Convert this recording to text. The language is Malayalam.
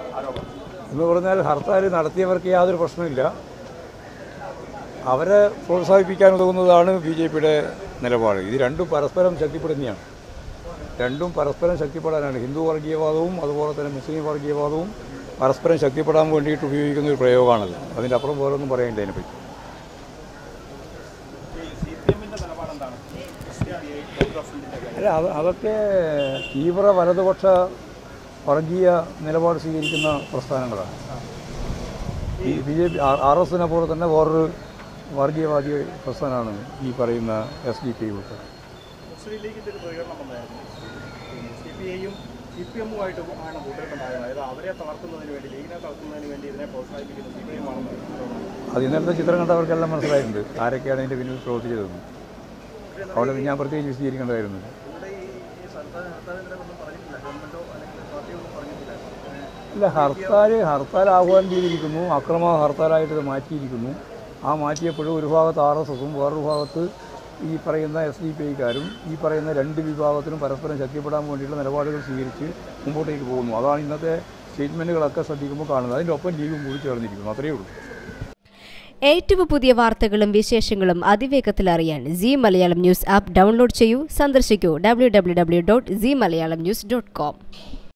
എന്ന് പറഞ്ഞാൽ ഹർത്താൽ നടത്തിയവർക്ക് യാതൊരു പ്രശ്നമില്ല അവരെ പ്രോത്സാഹിപ്പിക്കാൻ ഉതകുന്നതാണ് ബി ജെ പിയുടെ നിലപാട് ഇത് രണ്ടും പരസ്പരം ശക്തിപ്പെടുന്നതാണ് രണ്ടും പരസ്പരം ശക്തിപ്പെടാനാണ് ഹിന്ദു വർഗീയവാദവും അതുപോലെ തന്നെ മുസ്ലിം വർഗീയവാദവും പരസ്പരം ശക്തിപ്പെടാൻ വേണ്ടിയിട്ട് ഉപയോഗിക്കുന്ന ഒരു പ്രയോഗമാണത് അതിൻ്റെ അപ്പുറം വേറെ ഒന്നും പറയാനില്ല അതിനെപ്പറ്റി അല്ല അത് അതൊക്കെ തീവ്ര വലതുപക്ഷ വർഗീയ നിലപാട് സ്വീകരിക്കുന്ന പ്രസ്ഥാനങ്ങളാണ് ഈ B J P R S എസിനെ പോലെ തന്നെ വേറൊരു വർഗീയവാദി പ്രസ്ഥാനമാണ് ഈ പറയുന്ന എസ് ഡി പി ഉൾപ്പെടെ മുസ്ലിം ലീഗിന്റെ ഒരു പ്രതികരണം വന്നായിരുന്നു സി പി ഐയും സി പി എമ്മുമായിട്ട് ആണ് കൂട്ടുകെട്ടുണ്ടായത് അതായത് അവരെ തളർത്തുന്നതിന് വേണ്ടി ലീഗിനെ തളർത്തുന്നതിന് വേണ്ടി ഇതിനെ പ്രോത്സാഹിപ്പിക്കുന്ന സി പി എം ആണെന്ന് അത് ഇന്നലത്തെ ചിത്രം കണ്ടവർക്കെല്ലാം മനസ്സിലായിട്ടുണ്ട് ആരൊക്കെയാണ് ഇതിൻ്റെ പിന്നിൽ പ്രവർത്തിച്ചതെന്ന് അവിടെ ഞാൻ പ്രത്യേകിച്ച് വിശദീകരിക്കേണ്ടതായിരുന്നു ഇവിടെ ഈ ഈ സർക്കാർ ഹർത്താലിനെ ഒന്നും പറഞ്ഞിട്ടില്ല ഗവൺമെന്റോ അല്ലെങ്കിൽ പാർട്ടിയോ ഒന്നും പറഞ്ഞിട്ടില്ല ഇല്ല ഹർത്താൽ ഹർത്താൽ ആഹ്വാനം ചെയ്തിരിക്കുന്നു അക്രമ ഹർത്താലായിട്ട് ഇത് മാറ്റിയിരിക്കുന്നു ആ മാറ്റിയപ്പോഴും ഒരു ഭാഗത്ത് ആർ എസ് എസും വേറൊരു ഭാഗത്ത് ഈ പറയുന്ന എസ് ഡി പി ഐക്കാരും ഈ പറയുന്ന രണ്ട് വിഭാഗത്തിനും പരസ്പരം ശക്തിപ്പെടാൻ വേണ്ടിയിട്ടുള്ള നിലപാടുകൾ സ്വീകരിച്ച് മുമ്പോട്ടേക്ക് പോകുന്നു അതാണ് ഇന്നത്തെ സ്റ്റേറ്റ്മെൻറ്റുകളൊക്കെ ശ്രദ്ധിക്കുമ്പോൾ കാണുന്നത് അതിൻ്റെ ഒപ്പം ലീഗും കൂടി ചേർന്നിരിക്കുന്നു അത്രയേ ഉള്ളൂ ഏറ്റവും പുതിയ വാർത്തകളും വിശേഷങ്ങളും അതിവേഗത്തിൽ അറിയാൻ C Malayalam news app download ചെയ്യൂ സന്ദർശിക്കൂ W W W dot C Malayalam news dot com